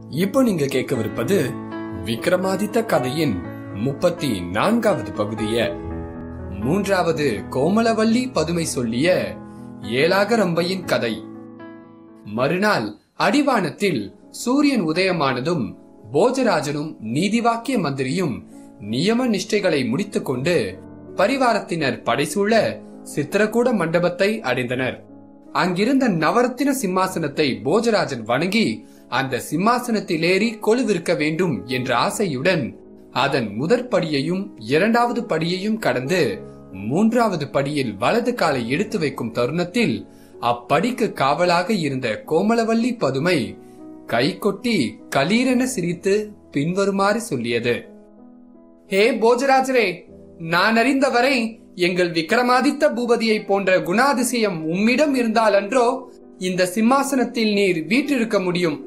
இப்போ நீங்க கேட்கவிருப்பது விக்ரமாதித்த கதையின் முப்பத்தி நான்காவது பகுதிய மூன்றாவது கோமலவல்லி பதுமை சொல்லிய ஏலாகரம்பையின் கதை மறுநாள் அடிவானத்தில் சூரியன் உதயமானதும் போஜராஜனும் நீதிவாக்கிய மந்திரியும் நியம நிஷ்டைகளை முடித்துக் கொண்டு பரிவாரத்தினர் படைசூழ சித்திரக்கூட மண்டபத்தை அடைந்தனர் அங்கிருந்த நவரத்தின சிம்மாசனத்தை போஜராஜன் வணங்கி அந்த சிம்மாசனத்தில் ஏறி கொலுவிருக்க வேண்டும் என்ற ஆசையுடன் அதன் முதற் படியையும் இரண்டாவது படியையும் கடந்து மூன்றாவது படியில் வலது காலை எடுத்து வைக்கும் தருணத்தில் அப்படிக்கு காவலாக இருந்த கோமலவல்லி பதுமை கை கொட்டி கலீரென சிரித்து பின்வருமாறு சொல்லியது ஹே போஜராஜரே நான் அறிந்தவரை எங்கள் விக்ரமாதித்த பூபதியை போன்ற குணாதிசயம் உம்மிடம் இருந்தாலன்றோ இந்த சிம்மாசனத்தில் நீர் வீற்றிருக்க முடியும்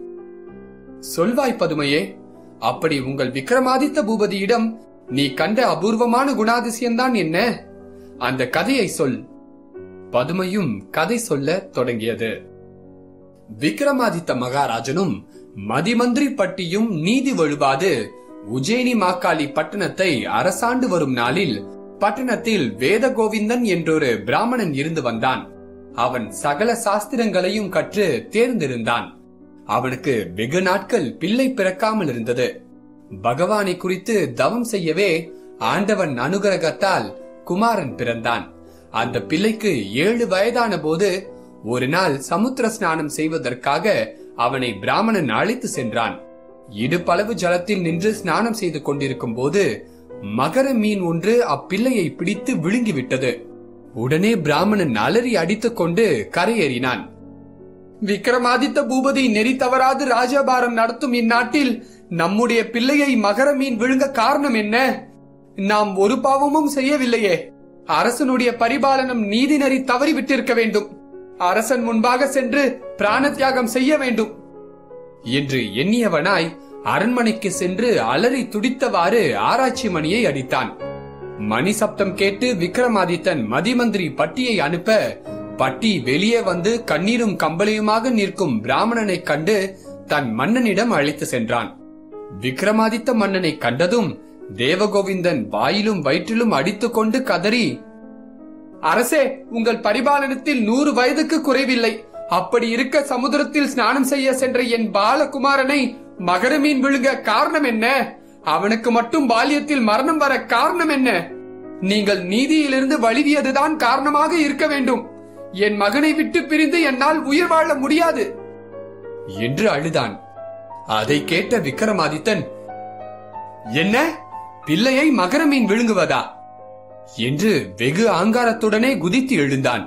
சொல்வாய் பதுமையே அப்படி உங்கள் விக்ரமாதித்த பூபதியிடம் நீ கண்ட அபூர்வமான குணாதிசயம்தான் என்ன அந்த கதையை சொல் பதுமையும் கதை சொல்ல தொடங்கியது விக்ரமாதித்த மகாராஜனும் மதிமந்திரி பட்டியும் நீதி வழுவாது உஜேனி மாக்காளி பட்டணத்தை அரசாண்டு வரும் நாளில் பட்டணத்தில் வேத கோவிந்தன் என்றொரு பிராமணன் இருந்து வந்தான் அவன் சகல சாஸ்திரங்களையும் கற்று தேர்ந்திருந்தான் அவனுக்கு வெகு நாட்கள் பிள்ளை பிறக்காமல் இருந்தது பகவானை குறித்து தவம் செய்யவே ஆண்டவன் அனுகிரகத்தால் குமாரன் பிறந்தான் அந்த பிள்ளைக்கு ஏழு வயதான போது ஒரு நாள் சமுத்திர ஸ்நானம் செய்வதற்காக அவனை பிராமணன் அழைத்து சென்றான் இடுப்பளவு ஜலத்தில் நின்று ஸ்நானம் செய்து கொண்டிருக்கும் போது மகர மீன் ஒன்று அப்பிள்ளையை பிடித்து விழுங்கிவிட்டது உடனே பிராமணன் அலறி அடித்துக் கொண்டு கரையேறினான் விக்ரமாதித்த பூபதி நெறி தவறாது ராஜபாரம் நடத்தும் இந்நாட்டில் நம்முடைய பிள்ளையை மகர மீன் விழுங்க காரணம் என்ன நாம் ஒரு பாவமும் செய்யவில்லையே அரசனுடைய பரிபாலனம் நீதி நெறி தவறி விட்டிருக்க வேண்டும் அரசன் முன்பாக சென்று பிராண தியாகம் செய்ய வேண்டும் என்று எண்ணியவனாய் அரண்மனைக்கு சென்று அலறி துடித்தவாறு ஆராய்ச்சி மணியை அடித்தான் மணி சப்தம் கேட்டு விக்ரமாதித்தன் மதிமந்திரி பட்டியை அனுப்ப பட்டி வெளியே வந்து கண்ணீரும் கம்பளியுமாக நிற்கும் பிராமணனை கண்டு தன் மன்னனிடம் அழைத்து சென்றான் விக்ரமாதித்த மன்னனை கண்டதும் தேவகோவிந்தன் வாயிலும் வயிற்றிலும் அடித்துக்கொண்டு கதறி அரசே உங்கள் பரிபாலனத்தில் நூறு வயதுக்கு குறைவில்லை அப்படி இருக்க சமுத்திரத்தில் ஸ்நானம் செய்ய சென்ற என் பாலகுமாரனை மகர மீன் விழுங்க காரணம் என்ன அவனுக்கு மட்டும் பால்யத்தில் மரணம் வர காரணம் என்ன நீங்கள் நீதியிலிருந்து வழுவியதுதான் காரணமாக இருக்க வேண்டும் என் மகனை விட்டு பிரிந்து என்னால் உயிர் வாழ முடியாது என்று அழுதான் அதை கேட்ட விக்ரமாதித்தன் என்ன பிள்ளையை மகர மீன் விழுங்குவதா என்று வெகு ஆங்காரத்துடனே குதித்து எழுந்தான்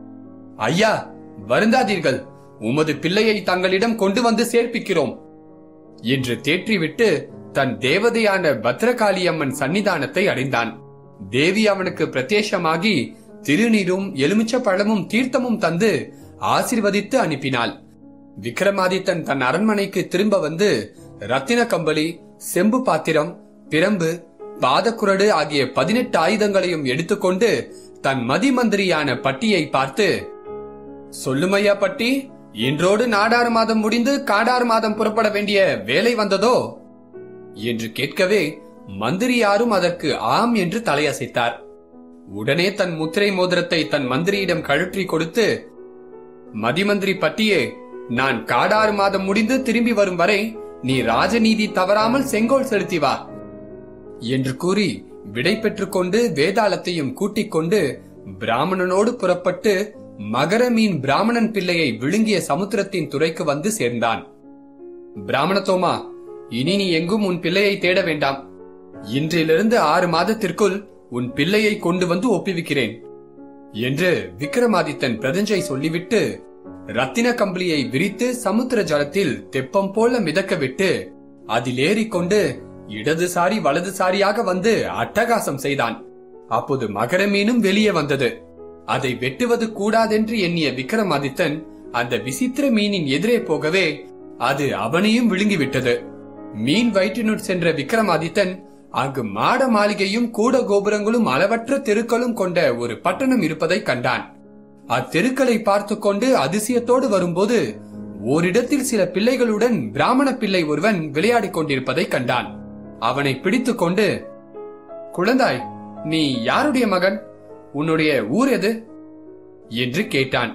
ஐயா வருந்தாதீர்கள் உமது பிள்ளையை தங்களிடம் கொண்டு வந்து சேர்ப்பிக்கிறோம் என்று தேற்றிவிட்டு தன் தேவதையான பத்ரகாளி அம்மன் சன்னிதானத்தை அடைந்தான் தேவி அவனுக்கு பிரத்யேஷமாகி திருநீரும் எலுமிச்ச பழமும் தீர்த்தமும் தந்து ஆசிர்வதித்து அனுப்பினாள் விக்ரமாதித்தன் தன் அரண்மனைக்கு திரும்ப வந்து ரத்தின கம்பளி செம்பு பாத்திரம் பிரம்பு பாதக்குரடு ஆகிய பதினெட்டு ஆயுதங்களையும் எடுத்துக்கொண்டு தன் மதிமந்திரியான பட்டியை பார்த்து சொல்லுமையா பட்டி இன்றோடு நாடாறு மாதம் முடிந்து காடாறு மாதம் புறப்பட வேண்டிய வேலை வந்ததோ என்று கேட்கவே மந்திரி யாரும் அதற்கு ஆம் என்று தலையசைத்தார் உடனே தன் முத்திரை மோதிரத்தை தன் மந்திரியிடம் கழற்றி கொடுத்து மதிமந்திரி பட்டியே நான் காடாறு மாதம் முடிந்து திரும்பி வரும் வரை நீ ராஜநீதி தவறாமல் செங்கோல் செலுத்தி வா என்று கூறி விடை பெற்றுக் கொண்டு வேதாளத்தையும் கூட்டிக் கொண்டு பிராமணனோடு புறப்பட்டு மகர மீன் பிராமணன் பிள்ளையை விழுங்கிய சமுத்திரத்தின் துறைக்கு வந்து சேர்ந்தான் பிராமணத்தோமா இனி நீ எங்கும் உன் பிள்ளையை தேட வேண்டாம் இன்றிலிருந்து ஆறு மாதத்திற்குள் உன் பிள்ளையை கொண்டு வந்து ஒப்புவிக்கிறேன் என்று விக்ரமாதித்தன் பிரதஞ்சை சொல்லிவிட்டு ரத்தின கம்பளியை விரித்து சமுத்திர ஜலத்தில் தெப்பம் போல மிதக்க விட்டு அதில் ஏறிக்கொண்டு இடதுசாரி வலதுசாரியாக வந்து அட்டகாசம் செய்தான் அப்போது மகர மீனும் வெளியே வந்தது அதை வெட்டுவது கூடாதென்று எண்ணிய விக்ரமாதித்தன் அந்த விசித்திர மீனின் எதிரே போகவே அது அவனையும் விழுங்கிவிட்டது மீன் வயிற்றினுட் சென்ற விக்ரமாதித்தன் அங்கு மாட மாளிகையும் கூட கோபுரங்களும் அளவற்ற தெருக்களும் கொண்ட ஒரு பட்டணம் இருப்பதை கண்டான் அத்தெருக்களை பார்த்து கொண்டு அதிசயத்தோடு வரும்போது ஓரிடத்தில் சில பிள்ளைகளுடன் பிராமண பிள்ளை ஒருவன் விளையாடிக் கொண்டிருப்பதை கண்டான் அவனை பிடித்துக் கொண்டு குழந்தாய் நீ யாருடைய மகன் உன்னுடைய ஊர் எது என்று கேட்டான்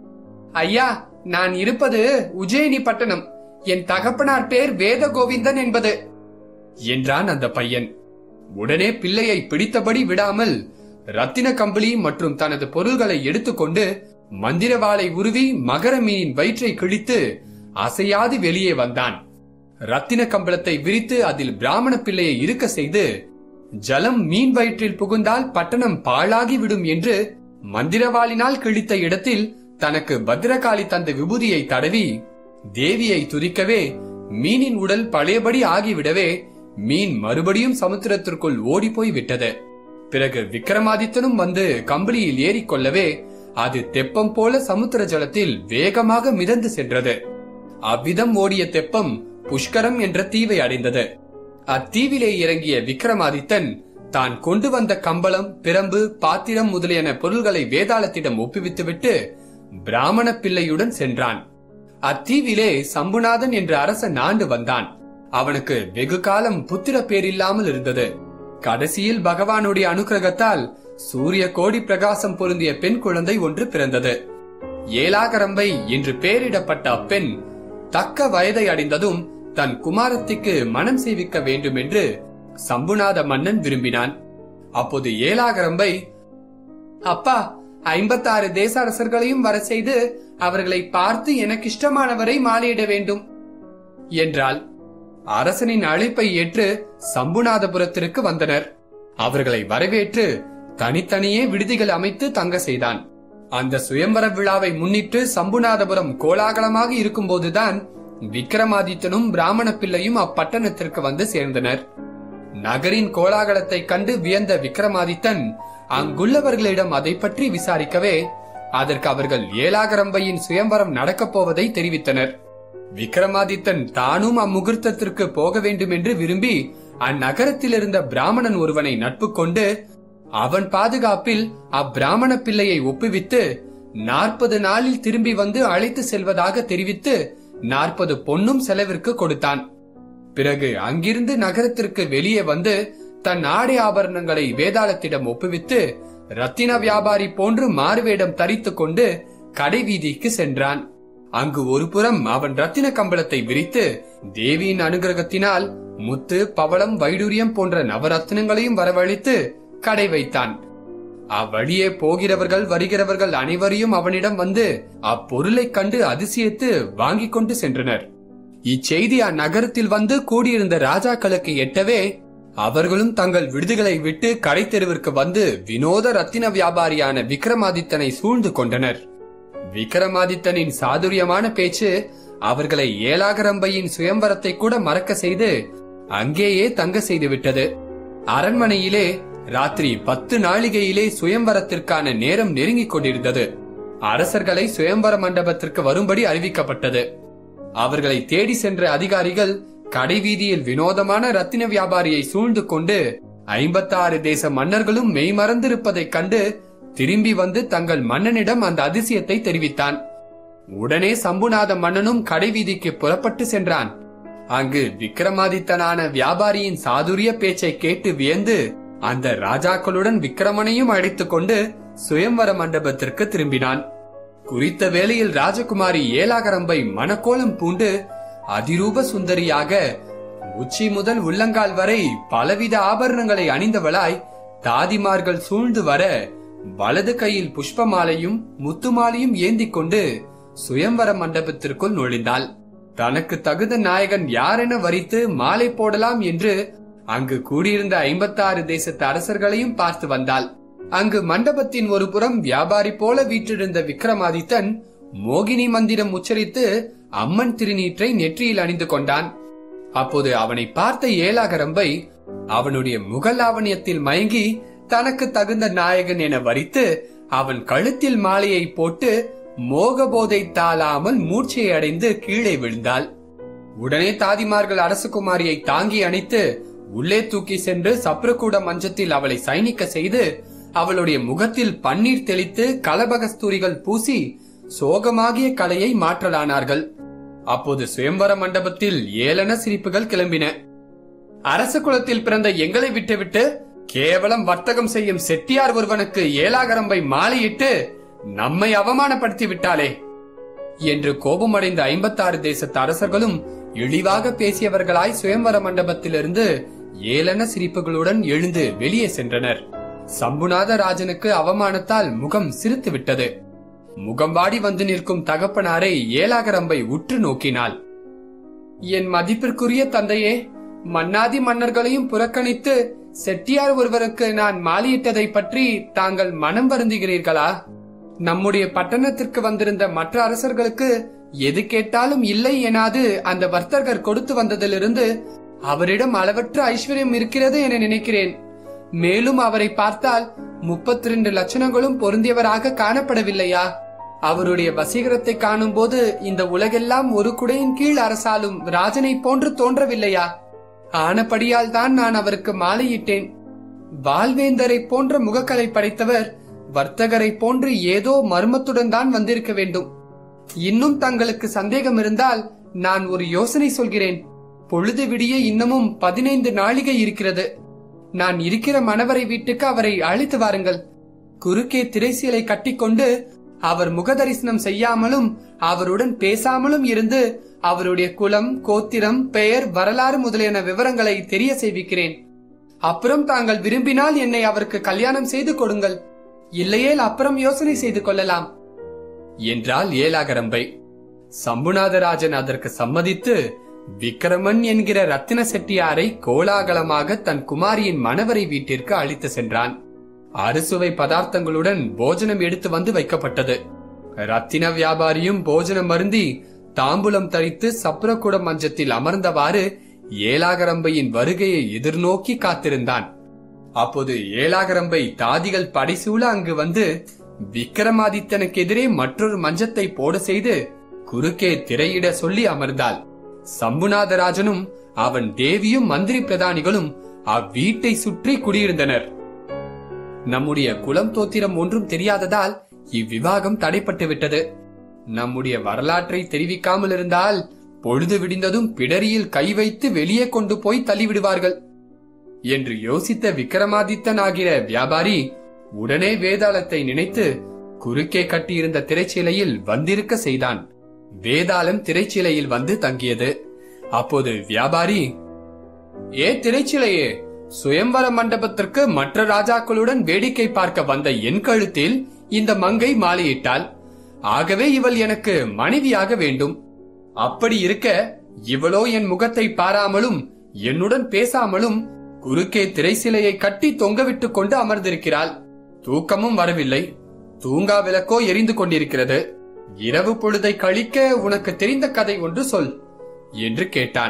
ஐயா நான் இருப்பது உஜயினி பட்டணம் என் தகப்பனார் பேர் வேத கோவிந்தன் என்பது என்றான் அந்த பையன் உடனே பிள்ளையை பிடித்தபடி விடாமல் ரத்தின கம்பளி மற்றும் தனது பொருள்களை எடுத்துக்கொண்டு மந்திரவாளை உருவி மகர மீனின் வயிற்றை கிழித்து அசையாது வெளியே வந்தான் ரத்தின கம்பளத்தை விரித்து அதில் பிராமண பிள்ளையை இருக்க செய்து ஜலம் மீன் வயிற்றில் புகுந்தால் பட்டணம் பாழாகி விடும் என்று மந்திரவாளினால் கிழித்த இடத்தில் தனக்கு பத்ரகாளி தந்த விபூதியை தடவி தேவியை துதிக்கவே மீனின் உடல் பழையபடி ஆகிவிடவே மீன் மறுபடியும் சமுத்திரத்திற்குள் ஓடிப்போய் விட்டது பிறகு விக்ரமாதித்தனும் வந்து கம்பளியில் ஏறிக்கொள்ளவே அது தெப்பம் போல சமுத்திர ஜலத்தில் வேகமாக மிதந்து சென்றது அவ்விதம் ஓடிய தெப்பம் புஷ்கரம் என்ற தீவை அடைந்தது அத்தீவிலே இறங்கிய விக்ரமாதித்தன் தான் கொண்டு வந்த கம்பளம் பிரம்பு பாத்திரம் முதலியன பொருள்களை வேதாளத்திடம் ஒப்புவித்துவிட்டு பிராமண பிள்ளையுடன் சென்றான் அத்தீவிலே சம்புநாதன் என்ற அரசன் ஆண்டு வந்தான் அவனுக்கு வெகு காலம் புத்திர பேரில்லாமல் இருந்தது கடைசியில் பகவானுடைய அனுக்கிரகத்தால் சூரிய கோடி பிரகாசம் பொருந்திய பெண் குழந்தை ஒன்று பிறந்தது ஏலாகரம்பை என்று பெயரிடப்பட்ட அப்பெண் தக்க வயதை அடைந்ததும் தன் குமாரத்திக்கு மனம் செய்விக்க வேண்டும் என்று சம்புநாத மன்னன் விரும்பினான் அப்போது ஏலாகரம்பை அப்பா ஐம்பத்தாறு தேச அரசர்களையும் வர செய்து அவர்களை பார்த்து எனக்கு இஷ்டமானவரை மாலையிட வேண்டும் என்றாள் அரசனின் அழைப்பை ஏற்று சம்புநாதபுரத்திற்கு வந்தனர் அவர்களை வரவேற்று தனித்தனியே விடுதிகள் அமைத்து தங்க செய்தான் அந்த சுயம்பர விழாவை முன்னிட்டு சம்புநாதபுரம் கோலாகலமாக இருக்கும்போதுதான் விக்ரமாதித்தனும் பிராமண பிள்ளையும் அப்பட்டணத்திற்கு வந்து சேர்ந்தனர் நகரின் கோலாகலத்தை கண்டு வியந்த விக்ரமாதித்தன் அங்குள்ளவர்களிடம் அதை பற்றி விசாரிக்கவே அதற்கு அவர்கள் ஏலாகரம்பையின் சுயம்பரம் நடக்கப் போவதை தெரிவித்தனர் விக்ரமாதித்தன் தானும் அம்முகூர்த்தத்திற்கு போக வேண்டும் என்று விரும்பி அந்நகரத்தில் இருந்த பிராமணன் ஒருவனை நட்பு கொண்டு அவன் பாதுகாப்பில் அப்பிராமண பிள்ளையை ஒப்புவித்து நாற்பது நாளில் திரும்பி வந்து அழைத்து செல்வதாக தெரிவித்து நாற்பது பொன்னும் செலவிற்கு கொடுத்தான் பிறகு அங்கிருந்து நகரத்திற்கு வெளியே வந்து தன் ஆடை ஆபரணங்களை வேதாளத்திடம் ஒப்புவித்து ரத்தின வியாபாரி போன்று மாறுவேடம் தரித்துக் கொண்டு கடை வீதிக்கு சென்றான் அங்கு ஒரு புறம் அவன் ரத்தின கம்பளத்தை விரித்து தேவியின் அனுகிரகத்தினால் முத்து பவளம் வைடூரியம் போன்ற நவரத்னங்களையும் வரவழைத்து கடை வைத்தான் அவ்வழியே போகிறவர்கள் வருகிறவர்கள் அனைவரையும் அவனிடம் வந்து அப்பொருளைக் கண்டு அதிசயித்து வாங்கிக் கொண்டு சென்றனர் இச்செய்தி அந்நகரத்தில் வந்து கூடியிருந்த ராஜாக்களுக்கு எட்டவே அவர்களும் தங்கள் விடுதிகளை விட்டு கடை தெருவிற்கு வந்து வினோத ரத்தின வியாபாரியான விக்ரமாதித்தனை சூழ்ந்து கொண்டனர் விக்ரமாதித்தனின் சாதுரியமான பேச்சு அவர்களை ஏலாகரம்பையின் சுயம்பரத்தை கூட மறக்க செய்து அங்கேயே தங்க செய்து விட்டது அரண்மனையிலே ராத்திரி பத்து நாளிகையிலே சுயம்பரத்திற்கான நேரம் நெருங்கிக் கொண்டிருந்தது அரசர்களை சுயம்பர மண்டபத்திற்கு வரும்படி அறிவிக்கப்பட்டது அவர்களை தேடி சென்ற அதிகாரிகள் கடை வீதியில் வினோதமான ரத்தின வியாபாரியை சூழ்ந்து கொண்டு ஐம்பத்தாறு தேச மன்னர்களும் மெய்மறந்திருப்பதைக் கண்டு திரும்பி வந்து தங்கள் மன்னனிடம் அந்த அதிசயத்தை தெரிவித்தான் உடனே சம்புநாத மன்னனும் கடை வீதிக்கு புறப்பட்டு சென்றான் அங்கு விக்ரமாதித்தனான வியாபாரியின் சாதுரிய பேச்சை கேட்டு வியந்து அந்த ராஜாக்களுடன் விக்ரமனையும் அழைத்துக் கொண்டு சுயம்வர மண்டபத்திற்கு திரும்பினான் குறித்த வேளையில் ராஜகுமாரி ஏலாகரம்பை மணக்கோலம் பூண்டு அதிரூப சுந்தரியாக உச்சி முதல் உள்ளங்கால் வரை பலவித ஆபரணங்களை அணிந்தவளாய் தாதிமார்கள் சூழ்ந்து வர வலது கையில் புஷ்பமாலையும் முத்துமாலையும் ஏந்திக் கொண்டு சுயம்வர மண்டபத்திற்குள் நுழைந்தாள் தனக்கு தகுந்த நாயகன் யாரென வரித்து மாலை போடலாம் என்று அங்கு கூடியிருந்த ஐம்பத்தாறு தேசத்து அரசர்களையும் பார்த்து வந்தாள் அங்கு மண்டபத்தின் ஒரு புறம் வியாபாரி போல வீற்றிருந்த விக்ரமாதித்தன் மோகினி மந்திரம் உச்சரித்து அம்மன் திருநீற்றை நெற்றியில் அணிந்து கொண்டான் அப்போது அவனை பார்த்த ஏலாகரம்பை அவனுடைய முகலாவணியத்தில் மயங்கி தனக்கு தகுந்த நாயகன் என வரித்து அவன் கழுத்தில் மாலையை போட்டு மோகபோதை தாளாமல் மூர்ச்சை அடைந்து கீழே விழுந்தாள் உடனே தாதிமார்கள் அரசகுமாரியை தாங்கி அணைத்து உள்ளே தூக்கி சென்று சப்ரக்கூட மஞ்சத்தில் அவளை சைனிக்க செய்து அவளுடைய முகத்தில் பன்னீர் தெளித்து கலபகஸ்தூரிகள் பூசி சோகமாகிய கலையை மாற்றலானார்கள் அப்போது சுயம்பர மண்டபத்தில் ஏளன சிரிப்புகள் கிளம்பின அரச குலத்தில் பிறந்த எங்களை விட்டுவிட்டு கேவலம் வர்த்தகம் செய்யும் செட்டியார் ஒருவனுக்கு ஏலாகரம்பை மாலையிட்டு நம்மை அவமானப்படுத்தி விட்டாளே என்று கோபமடைந்த ஐம்பத்தாறு தேசத்து அரசர்களும் இழிவாக பேசியவர்களாய் சுயம்பர மண்டபத்திலிருந்து ஏளன சிரிப்புகளுடன் எழுந்து வெளியே சென்றனர் சம்புநாத ராஜனுக்கு அவமானத்தால் முகம் சிரித்து விட்டது முகம் வாடி வந்து நிற்கும் தகப்பனாரை ஏலாகரம்பை உற்று நோக்கினாள் என் மதிப்பிற்குரிய தந்தையே மன்னாதி மன்னர்களையும் புறக்கணித்து செட்டியார் ஒருவருக்கு நான் மாலையிட்டதை பற்றி தாங்கள் மனம் வருந்துகிறீர்களா நம்முடைய பட்டணத்திற்கு வந்திருந்த மற்ற அரசர்களுக்கு எது கேட்டாலும் இல்லை எனாது அந்த வர்த்தகர் கொடுத்து வந்ததிலிருந்து அவரிடம் அளவற்ற ஐஸ்வர்யம் இருக்கிறது என நினைக்கிறேன் மேலும் அவரை பார்த்தால் முப்பத்தி ரெண்டு லட்சணங்களும் பொருந்தியவராக காணப்படவில்லையா அவருடைய வசீகரத்தை காணும் போது இந்த உலகெல்லாம் ஒரு குடையின் கீழ் அரசாலும் ராஜனை போன்று தோன்றவில்லையா ஆனபடியால் தான் நான் அவருக்கு மாலையிட்டேன் வால்வேந்தரை போன்ற முகக்கலை படைத்தவர் வர்த்தகரை போன்று ஏதோ மர்மத்துடன் தான் வந்திருக்க வேண்டும் இன்னும் தங்களுக்கு சந்தேகம் இருந்தால் நான் ஒரு யோசனை சொல்கிறேன் பொழுது விடிய இன்னமும் பதினைந்து நாளிகை இருக்கிறது நான் இருக்கிற மணவரை வீட்டுக்கு அவரை அழைத்து வாருங்கள் குறுக்கே திரைசீலை கட்டிக்கொண்டு அவர் முகதரிசனம் செய்யாமலும் அவருடன் பேசாமலும் இருந்து அவருடைய குலம் கோத்திரம் பெயர் வரலாறு முதலியன விவரங்களை தெரிய செய்விக்கிறேன் அப்புறம் தாங்கள் விரும்பினால் என்னை அவருக்கு கல்யாணம் செய்து கொடுங்கள் இல்லையேல் அப்புறம் யோசனை செய்து கொள்ளலாம் என்றால் ஏலாகரம்பை சம்புநாதராஜன் அதற்கு சம்மதித்து விக்ரமன் என்கிற ரத்தின செட்டியாரை கோலாகலமாக தன் குமாரியின் மணவரை வீட்டிற்கு அழைத்து சென்றான் அறுசுவை பதார்த்தங்களுடன் போஜனம் எடுத்து வந்து வைக்கப்பட்டது ரத்தின வியாபாரியும் போஜனம் அருந்தி தாம்பூலம் தரித்து சப்ரகுட மஞ்சத்தில் அமர்ந்தவாறு ஏலாகரம்பையின் வருகையை எதிர்நோக்கி காத்திருந்தான் அப்போது ஏலாகரம்பை தாதிகள் படைசூழ அங்கு வந்து விக்ரமாதித்தனுக்கு எதிரே மற்றொரு மஞ்சத்தை போட செய்து குறுக்கே திரையிட சொல்லி அமர்ந்தாள் சம்புநாதராஜனும் அவன் தேவியும் மந்திரி பிரதானிகளும் அவ்வீட்டை சுற்றி குடியிருந்தனர் நம்முடைய குலம் தோத்திரம் ஒன்றும் தெரியாததால் இவ்விவாகம் தடைப்பட்டு விட்டது நம்முடைய வரலாற்றை தெரிவிக்காமல் இருந்தால் பொழுது விடிந்ததும் பிடரியில் கை வைத்து வெளியே கொண்டு போய் தள்ளிவிடுவார்கள் என்று யோசித்த விக்ரமாதித்தன் ஆகிற வியாபாரி உடனே வேதாளத்தை நினைத்து குறுக்கே கட்டியிருந்த திரைச்சீலையில் வந்திருக்க செய்தான் வேதாளம் திரைச்சீலையில் வந்து தங்கியது அப்போது வியாபாரி ஏ திரைச்சிலையே சுயம்பர மண்டபத்திற்கு மற்ற ராஜாக்களுடன் வேடிக்கை பார்க்க வந்த என் கழுத்தில் இந்த மங்கை மாலையிட்டாள் ஆகவே இவள் எனக்கு மனைவியாக வேண்டும் அப்படி இருக்க இவளோ என் முகத்தை பாராமலும் என்னுடன் பேசாமலும் குறுக்கே திரைசிலையை கட்டி தொங்கவிட்டுக் கொண்டு அமர்ந்திருக்கிறாள் தூக்கமும் வரவில்லை தூங்கா விளக்கோ எரிந்து கொண்டிருக்கிறது இரவு பொழுதை கழிக்க உனக்கு தெரிந்த கதை ஒன்று சொல் என்று கேட்டான்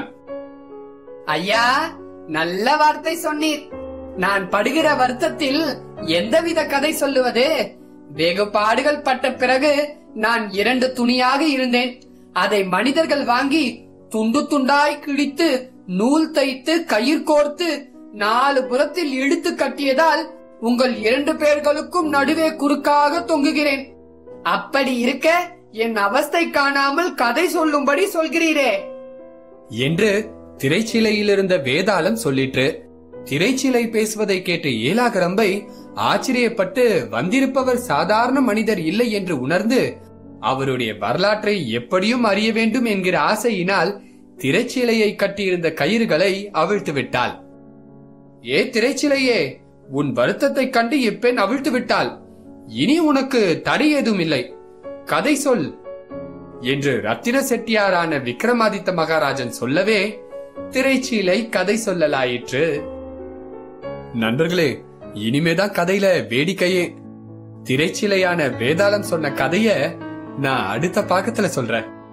ஐயா நல்ல வார்த்தை சொன்னீர் நான் படுகிற வருத்தத்தில் எந்தவித கதை சொல்லுவது வெகு பாடுகள் பட்ட பிறகு நான் இரண்டு துணியாக இருந்தேன் அதை மனிதர்கள் வாங்கி துண்டு துண்டாய் கிழித்து நூல் தைத்து கயிர் கோர்த்து நாலு புறத்தில் இழுத்து கட்டியதால் உங்கள் இரண்டு பேர்களுக்கும் நடுவே குறுக்காக தொங்குகிறேன் அப்படி இருக்க என் அவஸ்தை காணாமல் கதை சொல்லும்படி சொல்கிறீரே என்று திரைச்சிலையில் இருந்த வேதாளம் சொல்லிற்று திரைச்சிலை பேசுவதை கேட்டு ஏலாகரம்பை ஆச்சரியப்பட்டு வந்திருப்பவர் சாதாரண மனிதர் இல்லை என்று உணர்ந்து அவருடைய வரலாற்றை எப்படியும் அறிய வேண்டும் என்கிற ஆசையினால் திரைச்சிலையை கட்டியிருந்த கயிறுகளை அவிழ்த்து விட்டாள் ஏ திரைச்சிலையே உன் வருத்தத்தைக் கண்டு இப்பெண் அவிழ்த்து விட்டாள் இனி உனக்கு தடை ஏதும் இல்லை கதை சொல் என்று ரத்தின செட்டியாரான விக்ரமாதித்த மகாராஜன் சொல்லவே திரைச்சீலை கதை சொல்லலாயிற்று நண்பர்களே இனிமேதான் கதையில வேடிக்கையே திரைச்சிலையான வேதாளம் சொன்ன கதைய நான் அடுத்த பாகத்துல சொல்றேன்